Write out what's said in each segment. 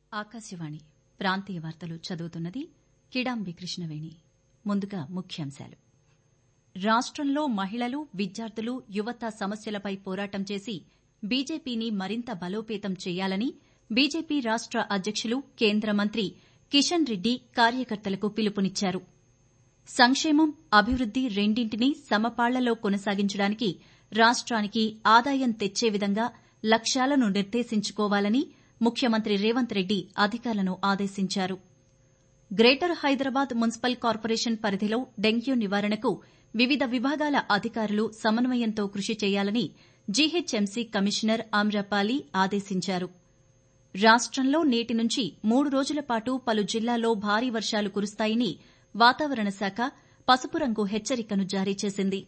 ఆకాశవాణి ప్రాంతీయ వార్తలు చదువుతున్నది కిడాంబి కృష్ణవేణి ముందుగా ముఖ్యాంశాలు రాష్టంలో మహిళలు విద్యార్థులు యువత సమస్యలపై పోరాటం చేసి బీజేపీని మరింత బలోపేతం చేయాలని బీజేపీ రాష్ట అధ్యకులు కేంద్ర మంత్రి కిషన్ రెడ్డి కార్యకర్తలకు పిలుపునిచ్చారు సంక్షేమం అభివృద్ది రెండింటినీ సమపాళ్లలో కొనసాగించడానికి రాష్ట్రానికి ఆదాయం తెచ్చే విధంగా లక్ష్యాలను నిర్దేశించుకోవాలని ముఖ్యమంత్రి రేవంత్ రెడ్డి అధికారులను ఆదేశించారు గ్రేటర్ హైదరాబాద్ మున్సిపల్ కార్పొరేషన్ పరిధిలో డెంగ్యూ నివారణకు వివిధ విభాగాల అధికారులు సమన్వయంతో కృషి చేయాలని జీహెచ్ఎంసీ కమిషనర్ ఆమ్రపాలి ఆదేశించారు రాష్టంలో నేటి నుంచి మూడు రోజుల పాటు పలు జిల్లాల్లో భారీ వర్షాలు కురుస్తాయని వాతావరణ శాఖ పసుపు రంగు హెచ్చరికను జారీ చేసింది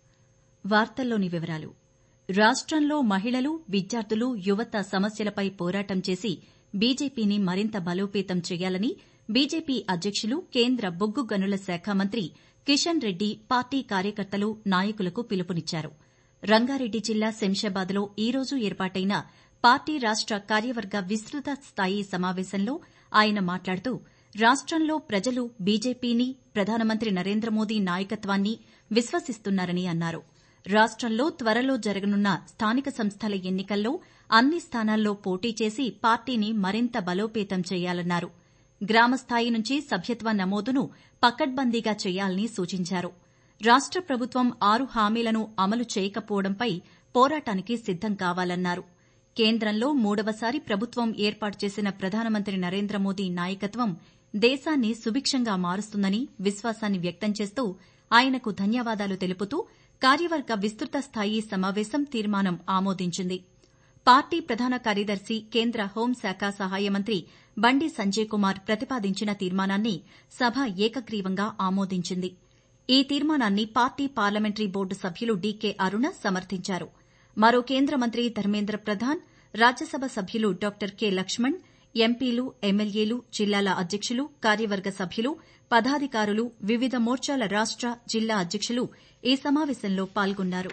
వార్తల్లోని వివరాలు రాష్టంలో మహిళలు విద్యార్థులు యువత సమస్యలపై పోరాటం చేసి బీజేపీని మరింత బలోపేతం చేయాలని బీజేపీ అధ్యకులు కేంద్ర బొగ్గు గనుల శాఖ మంత్రి కిషన్ రెడ్డి పార్టీ కార్యకర్తలు నాయకులకు పిలుపునిచ్చారు రంగారెడ్డి జిల్లా శంషాబాద్లో ఈ రోజు ఏర్పాటైన పార్టీ రాష్ట కార్యవర్గ విస్తృత స్థాయి సమావేశంలో ఆయన మాట్లాడుతూ రాష్టంలో ప్రజలు బీజేపీని ప్రధానమంత్రి నరేంద్ర మోదీ నాయకత్వాన్ని విశ్వసిస్తున్నారని అన్నారు రాష్టంలో త్వరలో జరగనున్న స్థానిక సంస్థల ఎన్నికల్లో అన్ని స్థానాల్లో పోటీ చేసి పార్టీని మరింత బలోపేతం చేయాలన్నారు గ్రామస్థాయి నుంచి సభ్యత్వ నమోదును పకడ్బందీగా చేయాలని సూచించారు రాష్ట ప్రభుత్వం ఆరు హామీలను అమలు చేయకపోవడంపై పోరాటానికి సిద్దం కావాలన్నారు కేంద్రంలో మూడవసారి ప్రభుత్వం ఏర్పాటు చేసిన ప్రధానమంత్రి నరేంద్ర మోదీ నాయకత్వం దేశాన్ని సుభిక్షంగా మారుస్తుందని విశ్వాసాన్ని వ్యక్తం చేస్తూ ఆయనకు ధన్యవాదాలు తెలుపుతూ కార్యవర్గ విస్తృత స్థాయి సమావేశం తీర్మానం ఆమోదించింది పార్టీ ప్రధాన కార్యదర్శి కేంద్ర హోంశాఖ సహాయ మంత్రి బండి సంజయ్ కుమార్ ప్రతిపాదించిన తీర్మానాన్ని సభ ఏకగ్రీవంగా ఆమోదించింది ఈ తీర్మానాన్ని పార్టీ పార్లమెంటరీ బోర్డు సభ్యులు డీకే అరుణ సమర్థించారు మరో కేంద్ర మంత్రి ధర్మేంద్ర ప్రధాన్ రాజ్యసభ సభ్యులు డాక్టర్ కె లక్ష్మణ్ ఎంపీలు ఎమ్మెల్యేలు జిల్లాల అధ్యకులు కార్యవర్గ సభ్యులు పదాధికారులు వివిధ మోర్చాల రాష్ట జిల్లా అధ్యకులు ఈ సమావేశంలో పాల్గొన్నారు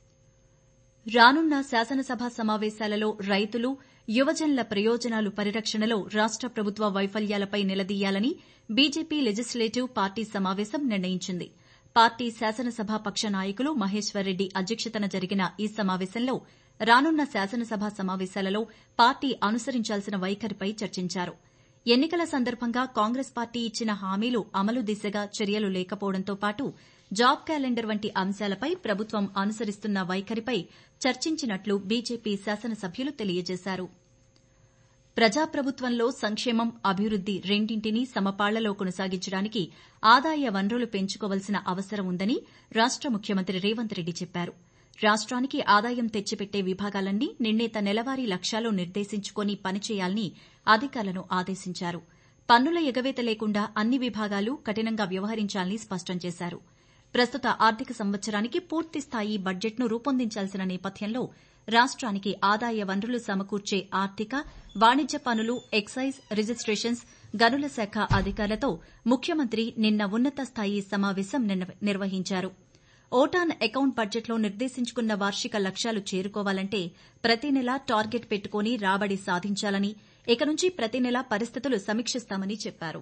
రానున్న శాసనసభ సమావేశాలలో రైతులు యువజనుల ప్రయోజనాలు పరిరక్షణలో రాష్ట ప్రభుత్వ వైఫల్యాలపై నిలదీయాలని బీజేపీ లెజిస్లేటివ్ పార్టీ సమావేశం నిర్ణయించింది పార్టీ శాసనసభ పక్ష నాయకులు మహేశ్వర్రెడ్డి అధ్యక్షతన జరిగిన ఈ సమావేశంలో రానున్న శాసనసభ సమావేశాలలో పార్టీ అనుసరించాల్సిన వైఖరిపై చర్చించారు ఎన్నికల సందర్భంగా కాంగ్రెస్ పార్టీ ఇచ్చిన హామీలు అమలు దిశగా చర్యలు లేకపోవడంతో పాటు జాబ్ క్యాలెండర్ వంటి అంశాలపై ప్రభుత్వం అనుసరిస్తున్న వైఖరిపై చర్చించినట్లు బీజేపీ శాసనసభ్యులు తెలియజేశారు ప్రజాప్రభుత్వంలో సంక్షేమం అభివృద్ది రెండింటినీ సమపాళ్లలో కొనసాగించడానికి ఆదాయ వనరులు పెంచుకోవాల్సిన అవసరం ఉందని రాష్ట ముఖ్యమంత్రి రేవంత్ రెడ్డి చెప్పారు రాష్ట్రానికి ఆదాయం తెచ్చిపెట్టే విభాగాలన్నీ నిర్ణీత నెలవారీ లక్ష్యాలు నిర్దేశించుకుని పనిచేయాలని అధికారులను ఆదేశించారు పన్నుల ఎగవేత లేకుండా అన్ని విభాగాలు కఠినంగా వ్యవహరించాలని స్పష్టం చేశారు ప్రస్తుత ఆర్థిక సంవత్సరానికి పూర్తిస్థాయి బడ్జెట్ను రూపొందించాల్సిన నేపథ్యంలో రాష్ట్రానికి ఆదాయ వనరులు సమకూర్చే ఆర్థిక వాణిజ్య పనులు ఎక్సైజ్ రిజిస్టేషన్స్ గనుల శాఖ అధికారులతో ముఖ్యమంత్రి నిన్న ఉన్నత స్థాయి సమావేశం నిర్వహించారు ఓటాన్ అకౌంట్ బడ్జెట్లో నిర్దేశించుకున్న వార్షిక లక్ష్యాలు చేరుకోవాలంటే ప్రతి నెలా టార్గెట్ పెట్టుకుని రాబడి సాధించాలని ఇక నుంచి ప్రతి నెలా పరిస్థితులు సమీక్షిస్తామని చెప్పారు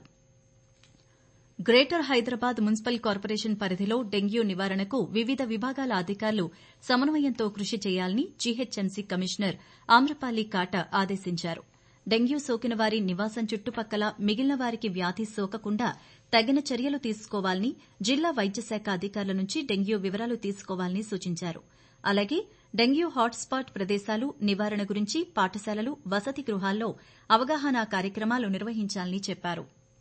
గ్రేటర్ హైదరాబాద్ మున్సిపల్ కార్పొరేషన్ పరిధిలో డెంగ్యూ నివారణకు వివిధ విభాగాల అధికారులు సమన్వయంతో కృషి చేయాలని జీహెచ్ఎంసీ కమిషనర్ ఆమ్రపాలి కాట ఆదేశించారు డెంగ్యూ సోకిన వారి నివాసం చుట్టుపక్కల మిగిలిన వారికి వ్యాధి సోకకుండా తగిన చర్యలు తీసుకోవాలని జిల్లా వైద్యశాఖ అధికారుల నుంచి డెంగ్యూ వివరాలు తీసుకోవాలని సూచించారు అలాగే డెంగ్యూ హాట్స్పాట్ ప్రదేశాలు నివారణ గురించి పాఠశాలలు వసతి గృహాల్లో అవగాహన కార్యక్రమాలు నిర్వహించాలని చెప్పారు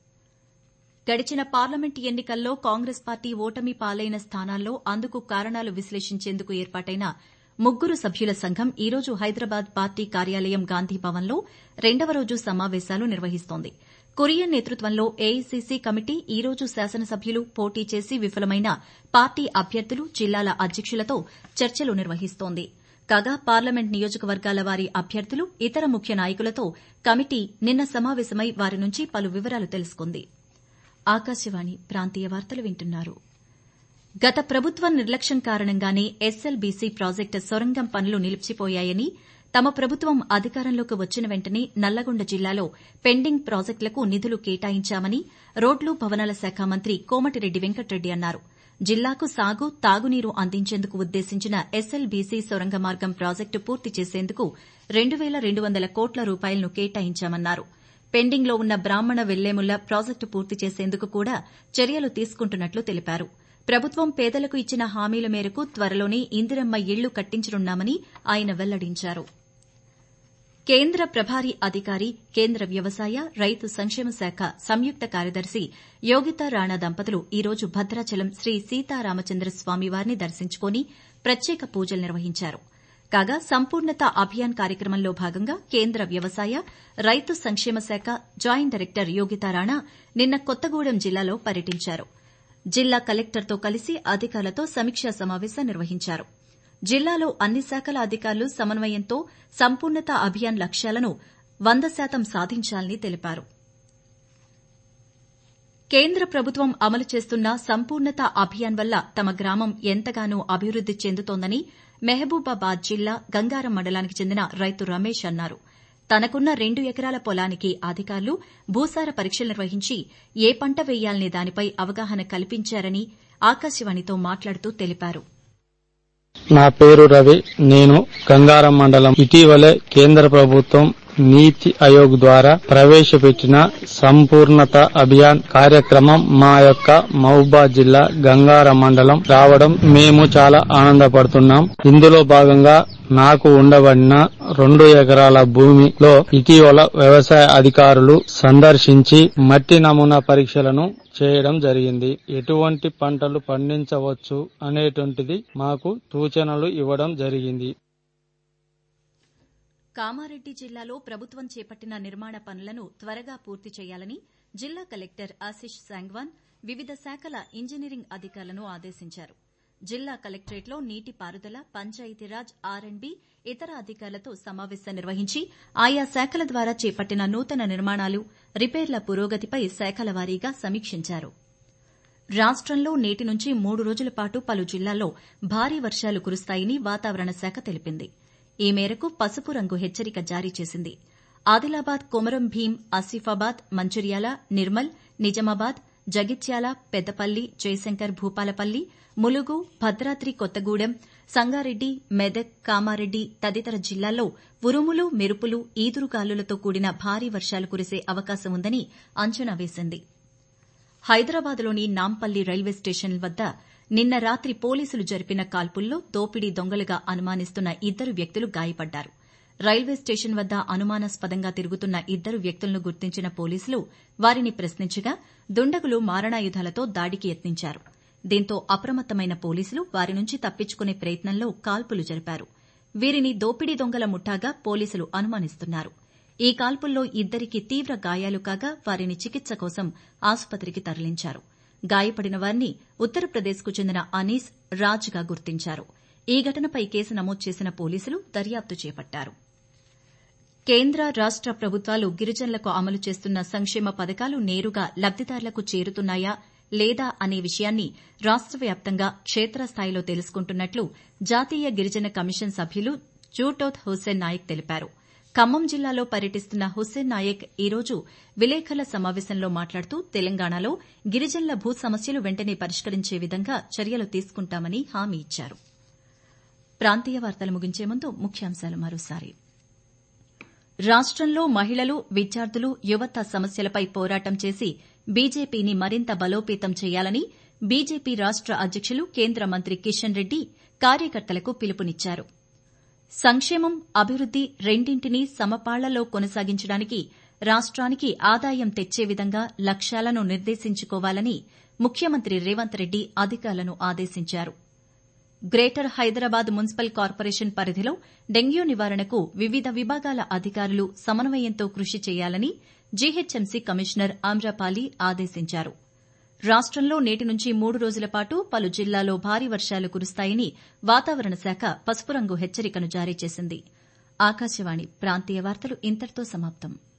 గడిచిన పార్లమెంటు ఎన్నికల్లో కాంగ్రెస్ పార్టీ ఓటమి పాలైన స్థానాల్లో అందుకు కారణాలు విశ్లేషించేందుకు ఏర్పాటైన ముగ్గురు సభ్యుల సంఘం ఈ రోజు హైదరాబాద్ పార్టీ కార్యాలయం గాంధీభవన్లో రెండవ రోజు సమావేశాలు నిర్వహిస్తోంది కురియన్ నేతృత్వంలో ఏఐసీసీ కమిటీ ఈ రోజు శాసనసభ్యులు పోటీ చేసి విఫలమైన పార్టీ అభ్యర్థులు జిల్లాల అధ్యకులతో చర్చలు నిర్వహిస్తోంది కాగా పార్లమెంట్ నియోజకవర్గాల వారి అభ్యర్థులు ఇతర ముఖ్య నాయకులతో కమిటీ నిన్న సమావేశమై వారి నుంచి పలు వివరాలు తెలుసుకుంది ఆకాశవాణి ప్రాంతీయ వార్తలు వింటున్నారు గత ప్రభుత్వం నిర్లక్ష్యం కారణంగానే ఎస్ఎల్బీసీ ప్రాజెక్టు సొరంగం పనులు నిలిచిపోయాయని తమ ప్రభుత్వం అధికారంలోకి వచ్చిన వెంటనే నల్లగొండ జిల్లాలో పెండింగ్ ప్రాజెక్టులకు నిధులు కేటాయించామని రోడ్లు భవనాల శాఖ మంత్రి కోమటిరెడ్డి వెంకటరెడ్డి అన్నారు జిల్లాకు సాగు తాగునీరు అందించేందుకు ఉద్దేశించిన ఎస్ఎల్బీసీ సొరంగ మార్గం ప్రాజెక్టు పూర్తి చేసేందుకు రెండు వేల రెండు వందల కోట్ల రూపాయలను కేటాయించామన్నారు పెండింగ్లో ఉన్న బ్రాహ్మణ వెల్లేముల్ల ప్రాజెక్టు పూర్తి చేసేందుకు కూడా చర్యలు తీసుకుంటున్నట్లు తెలిపారు ప్రభుత్వం పేదలకు ఇచ్చిన హామీల మేరకు త్వరలోనే ఇందిరమ్మ ఇళ్లు కట్టించనున్నామని ఆయన వెల్లడించారు కేంద్ర ప్రభారీ అధికారి కేంద్ర వ్యవసాయ రైతు సంక్షేమ శాఖ సంయుక్త కార్యదర్శి యోగితా రాణా దంపతులు ఈ రోజు భద్రాచలం శ్రీ సీతారామచంద్ర స్వామివారిని దర్శించుకుని ప్రత్యేక పూజలు నిర్వహించారు కాగా సంపూర్ణత అభియాన్ కార్యక్రమంలో భాగంగా కేంద్ర వ్యవసాయ రైతు సంక్షేమ శాఖ జాయింట్ డైరెక్టర్ యోగితా రాణా నిన్న కొత్తగూడెం జిల్లాలో పర్యటించారు జిల్లా కలెక్టర్తో కలిసి అధికారులతో సమీక్షా సమావేశం నిర్వహించారు జిల్లాలో అన్ని శాఖల అధికారులు సమన్వయంతో సంపూర్ణత అభియాన్ లక్ష్యాలను వంద శాతం సాధించాలని తెలిపారు కేంద్ర ప్రభుత్వం అమలు చేస్తున్న సంపూర్ణత అభియాన్ వల్ల తమ గ్రామం ఎంతగానో అభివృద్ది చెందుతోందని మహబూబాబాద్ జిల్లా గంగారం మండలానికి చెందిన రైతు రమేష్ అన్నారు తనకున్న రెండు ఎకరాల పొలానికి అధికారులు భూసార పరీక్షలు నిర్వహించి ఏ పంట వేయాలనే దానిపై అవగాహన కల్పించారని ఆకాశవాణితో మాట్లాడుతూ తెలిపారు నా పేరు రవి నేను గంగారం మండలం ఇటీవలే కేంద్ర ప్రభుత్వం నీతి ఆయోగ్ ద్వారా ప్రవేశపెట్టిన సంపూర్ణత అభియాన్ కార్యక్రమం మా యొక్క మహబూబాద్ జిల్లా గంగారం మండలం రావడం మేము చాలా ఆనందపడుతున్నాం ఇందులో భాగంగా నాకు ఉండబడిన రెండు ఎకరాల భూమిలో ఇటీవల వ్యవసాయ అధికారులు సందర్శించి మట్టి నమూనా పరీక్షలను చేయడం జరిగింది ఎటువంటి పంటలు పండించవచ్చు అనేటువంటిది మాకు సూచనలు ఇవ్వడం జరిగింది కామారెడ్డి జిల్లాలో ప్రభుత్వం చేపట్టిన నిర్మాణ పనులను త్వరగా పూర్తి చేయాలని జిల్లా కలెక్టర్ ఆశిష్ సాంగ్వాన్ వివిధ శాఖల ఇంజనీరింగ్ అధికారులను ఆదేశించారు జిల్లా కలెక్టరేట్లో నీటి పారుదల పంచాయతీరాజ్ ఆర్ఎండ్బి ఇతర అధికారులతో సమావేశం నిర్వహించి ఆయా శాఖల ద్వారా చేపట్టిన నూతన నిర్మాణాలు రిపేర్ల పురోగతిపై శాఖల వారీగా సమీక్షించారు రాష్టంలో నేటి నుంచి మూడు రోజుల పాటు పలు జిల్లాల్లో భారీ వర్షాలు కురుస్తాయని వాతావరణ శాఖ తెలిపింది ఈ మేరకు పసుపు రంగు హెచ్చరిక జారీ చేసింది ఆదిలాబాద్ కొమరం భీం ఆసిఫాబాద్ మంచిర్యాల నిర్మల్ నిజామాబాద్ జగిత్యాల పెద్దపల్లి జయశంకర్ భూపాలపల్లి ములుగు భద్రాద్రి కొత్తగూడెం సంగారెడ్డి మెదక్ కామారెడ్డి తదితర జిల్లాల్లో ఉరుములు మెరుపులు ఈదురుగాలులతో కూడిన భారీ వర్షాలు కురిసే అవకాశం ఉందని అంచనా వేసింది హైదరాబాద్లోని నాంపల్లి రైల్వే స్టేషన్ వద్ద నిన్న రాత్రి పోలీసులు జరిపిన కాల్పుల్లో దోపిడీ దొంగలుగా అనుమానిస్తున్న ఇద్దరు వ్యక్తులు గాయపడ్డారు రైల్వే స్టేషన్ వద్ద అనుమానాస్పదంగా తిరుగుతున్న ఇద్దరు వ్యక్తులను గుర్తించిన పోలీసులు వారిని ప్రశ్నించగా దుండగులు మారణాయుధాలతో దాడికి యత్నించారు దీంతో అప్రమత్తమైన పోలీసులు వారి నుంచి తప్పించుకునే ప్రయత్నంలో కాల్పులు జరిపారు వీరిని దోపిడీ దొంగల ముఠాగా పోలీసులు అనుమానిస్తున్నారు ఈ కాల్పుల్లో ఇద్దరికి తీవ్ర గాయాలు కాగా వారిని చికిత్స కోసం ఆసుపత్రికి తరలించారు గాయపడిన వారిని ఉత్తరప్రదేశ్కు చెందిన అనీస్ రాజ్గా గుర్తించారు ఈ ఘటనపై కేసు నమోదు చేసిన పోలీసులు దర్యాప్తు చేపట్టారు కేంద్ర రాష్ట ప్రభుత్వాలు గిరిజనులకు అమలు చేస్తున్న సంక్షేమ పథకాలు నేరుగా లబ్దిదారులకు చేరుతున్నాయా లేదా అనే విషయాన్ని రాష్ట వ్యాప్తంగా క్షేత్రస్థాయిలో తెలుసుకుంటున్నట్లు జాతీయ గిరిజన కమిషన్ సభ్యులు జూటోత్ హుస్సేన్ నాయక్ తెలిపారు ఖమ్మం జిల్లాలో పర్యటిస్తున్న హుస్సేన్ నాయక్ ఈ రోజు విలేకరుల సమావేశంలో మాట్లాడుతూ తెలంగాణలో గిరిజనుల భూ సమస్యలు వెంటనే పరిష్కరించే విధంగా చర్యలు తీసుకుంటామని హామీ ఇచ్చారు ప్రాంతీయ వార్తలు ముగించే ముందు ముఖ్యాంశాలు మరోసారి రాష్టంలో మహిళలు విద్యార్థులు యువత సమస్యలపై పోరాటం చేసి బీజేపీని మరింత బలోపేతం చేయాలని బీజేపీ రాష్ట అధ్యకులు కేంద్ర మంత్రి కిషన్ రెడ్డి కార్యకర్తలకు పిలుపునిచ్చారు సంక్షేమం అభివృద్ది రెండింటినీ సమపాళ్లలో కొనసాగించడానికి రాష్ట్రానికి ఆదాయం తెచ్చే విధంగా లక్ష్యాలను నిర్దేశించుకోవాలని ముఖ్యమంత్రి రేవంత్ రెడ్డి అధికారులను ఆదేశించారు గ్రేటర్ హైదరాబాద్ మున్సిపల్ కార్పొరేషన్ పరిధిలో డెంగ్యూ నివారణకు వివిధ విభాగాల అధికారులు సమన్వయంతో కృషి చేయాలని జీహెచ్ఎంసీ కమిషనర్ ఆమ్రపాలి ఆదేశించారు రాష్టంలో నేటి నుంచి మూడు రోజుల పాటు పలు జిల్లాల్లో భారీ వర్షాలు కురుస్తాయని వాతావరణ శాఖ పసుపు రంగు హెచ్చరికను జారీ చేసింది ఆకాశవాణి ప్రాంతీయ వార్తలు ఇంతటితో సమాప్తం